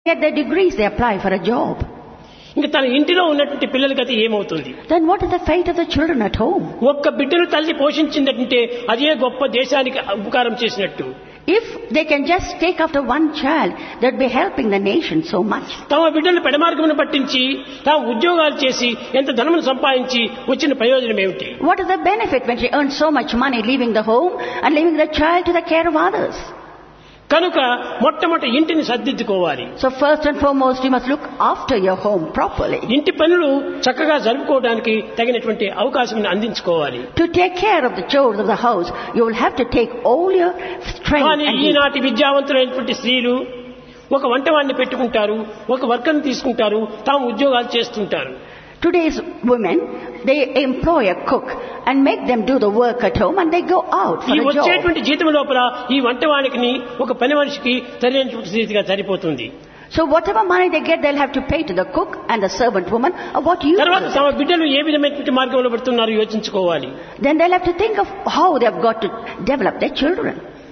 get their degrees, they apply for a job. ఇంకా తన ఇంటిలో ఉన్నటువంటి పిల్లల గతి ఏమవుతుంది Then what is the fate of the children at home? ఒక్క బిడ్డను తల్లి పోషించిందంటే అదే గొప్ప దేశానికి ఉపకారం చేసినట్టు If they can just take after one child, they'd be helping the nation so much. తమ బిడ్డలు పెడమార్గమును పట్టించి తాము ఉద్యోగాలు చేసి ఎంత ధనమును సంపాదించి వచ్చిన ప్రయోజనం ఏమిటి What is the benefit when she earns so much money leaving the home and leaving the child to the care of others? కనుక మొట్టమొదటి ఇంటిని సర్దిద్దుకోవాలి So first and foremost, you must look after your home properly. ఇంటి పనులు చక్కగా జరుపుకోవడానికి తగినటువంటి అవకాశం అందించుకోవాలి To take care of the chores of the house, you will have to take all your strength కానీ and ఈనాటి విద్యావంతులైనటువంటి స్త్రీలు ఒక వంటవాడిని పెట్టుకుంటారు ఒక వర్కర్ని తీసుకుంటారు తాము ఉద్యోగాలు చేస్తుంటారు Today's women, they employ a cook and make them do the work at home and they go out ఈ for a job. వచ్చేటువంటి జీతం లోపల ఈ వంటవాడికి ఒక పని మనిషికి సరైనటువంటి స్థితిగా సరిపోతుంది So whatever money they get, they'll have to pay to the cook and the servant woman of what you తర్వాత తమ బిడ్డలు ఏ విధమైనటువంటి మార్గంలో పడుతున్నారో యోచించుకోవాలి Then they'll have to think of how they've got to develop their children.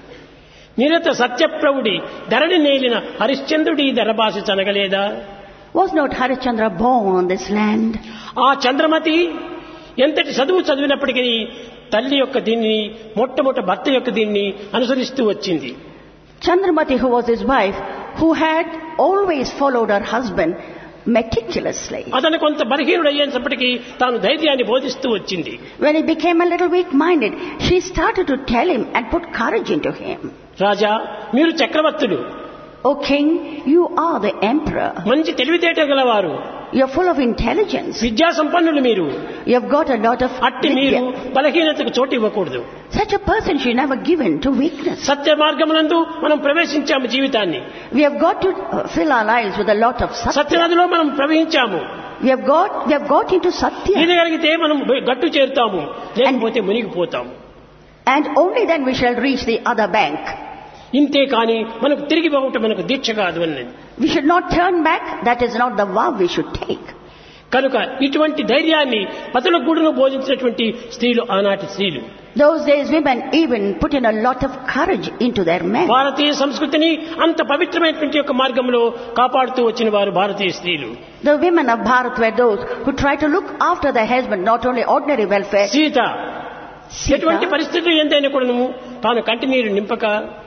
నిరత సత్యప్రవుడి Dharani నేలిన హరిశ్చంద్రుడి ధరభాష చనగలేదా Was not Harichandra born on this land? ఆ చంద్రమతి ఎంతటి చదువు చదివినప్పటికీ తల్లి యొక్క దీన్ని మొట్టమొదటి భర్త యొక్క దీన్ని అనుసరిస్తూ వచ్చింది Chandramati, who was his wife, who had always followed her husband meticulously. అతను కొంత బలహీనుడు అయ్యేటప్పటికీ తాను ధైర్యాన్ని బోధిస్తూ వచ్చింది When he became a little weak-minded, she started to tell him and put courage into him. రాజా మీరు చక్రవర్తులు O king, you are the emperor. మంచి తెలివితేట గలవారు You're full of intelligence. విద్యా సంపన్నులు మీరు You've got a lot of అట్టి మీరు vidya. బలహీనతకు చోటు ఇవ్వకూడదు Such a person should never give in to weakness. సత్య మార్గమునందు మనం ప్రవేశించాము జీవితాన్ని We have got to uh, fill our lives with a lot of satya. సత్యనదిలో మనం ప్రవహించాము We have got, we have got into satya. ఈదగలిగితే మనం గట్టు చేరుతాము లేకపోతే మునిగిపోతాము And only then we shall reach the other bank. ఇంతే కానీ మనకు తిరిగి పోవటం మనకు దీక్ష కాదు అన్నది We should not turn back. That is not the vow we should take. కనుక ఇటువంటి ధైర్యాన్ని పతుల గూడును బోధించినటువంటి స్త్రీలు ఆనాటి స్త్రీలు Those days women even put in a lot of courage into their men. భారతీయ సంస్కృతిని అంత పవిత్రమైనటువంటి యొక్క మార్గంలో కాపాడుతూ వచ్చిన వారు భారతీయ స్త్రీలు The women of Bharat were those who try to look after their husband, not only ordinary welfare. Sita ఎటువంటి Sita, పరిస్థితులు ఎంతైనా కూడాను తాను కంటి నీరు నింపక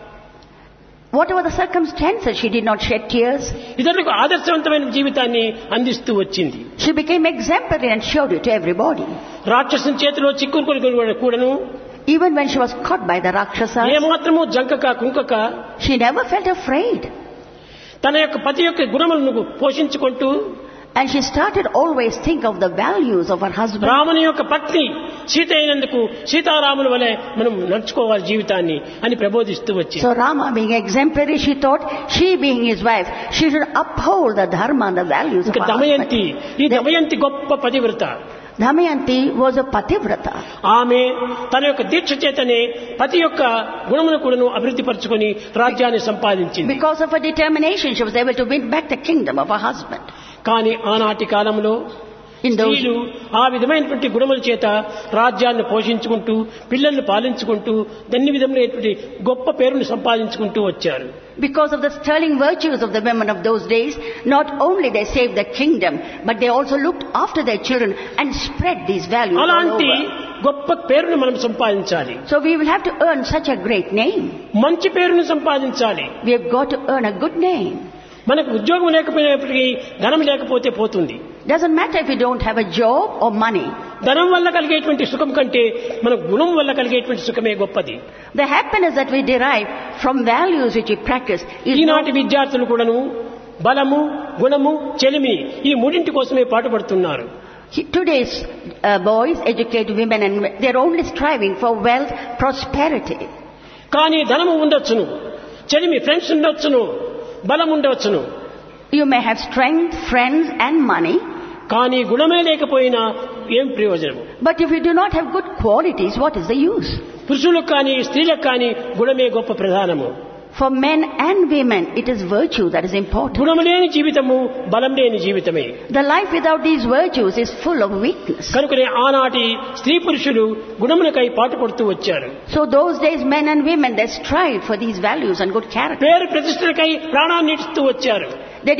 whatever the circumstances, she did not shed tears. ఇతరులకు ఆదర్శవంతమైన జీవితాన్ని అందిస్తూ వచ్చింది She became exemplary and showed it to everybody. రాక్షసుని చేతిలో చిక్కుకుని కూడాను Even when she was caught by the Rakshasas, ఏమాత్రము జంకక కుంకక she never felt afraid. తన యొక్క పతి యొక్క గుణములను పోషించుకుంటూ And she started always think of the values of her husband. రాముని యొక్క పత్ని సీత అయినందుకు సీతారాముల వలె మనం నడుచుకోవాలి జీవితాన్ని అని ప్రబోధిస్తూ వచ్చింది So Rama being exemplary, she thought, she being his wife, she should uphold the dharma and the values of ఇంకా her దమయంతి husband. ఈ దమయంతి గొప్ప పతివ్రత Damayanti was a pativrata. ఆమె తన యొక్క దీక్ష చేతనే పతి యొక్క గుణమును కూడాను అభివృద్ధి పరుచుకొని రాజ్యాన్ని సంపాదించింది Because of her determination, she was able to win back the kingdom of her husband. కానీ ఆనాటి కాలంలో In those, స్త్రీలు ఆ విధమైనటువంటి గుణముల చేత రాజ్యాన్ని పోషించుకుంటూ పిల్లల్ని పాలించుకుంటూ అన్ని విధములైనటువంటి గొప్ప పేరును సంపాదించుకుంటూ వచ్చారు because of the sterling virtues of the women of those days, not only they saved the kingdom, but they also looked after their children and spread these values all అలాంటి over. గొప్ప పేరును మనం సంపాదించాలి So we will have to earn such a great name. మంచి పేరును సంపాదించాలి We have got to earn a good name. మనకు ఉద్యోగం లేకపోయినప్పటికీ ధనం లేకపోతే పోతుంది Doesn't matter if you don't have a job or money. ధనం వల్ల కలిగేటువంటి సుఖం కంటే మన గుణం వల్ల కలిగేటువంటి సుఖమే గొప్పది The happiness that we derive from values which we practice is not ఈనాటి విద్యార్థులు కూడాను బలము గుణము చెలిమి ఈ మూడింటి కోసమే పాటుపడుతున్నారు Today's uh, boys, educated women, and men, they're only striving for wealth, prosperity. కానీ ధనము ఉండొచ్చును చెలిమి ఫ్రెండ్స్ ఉండొచ్చును బలం ఉండవచ్చును You may have strength, friends, and money, కానీ గుణమే లేకపోయినా ఏం ప్రయోజనము but if you do not have good qualities, what is the use? పురుషులకు కానీ స్త్రీలకు కానీ గుణమే గొప్ప ప్రధానము For men and women, it is virtue that is important. గుణము లేని జీవితము బలం లేని జీవితమే The life without these virtues is full of weakness. కనుకనే ఆనాటి స్త్రీ పురుషులు గుణములకై పాటుపడుతూ వచ్చారు So those days, men and women, they strive for these values and good character. పేరు ప్రతిష్టలకై ప్రాణాన్ని ఇస్తూ వచ్చారు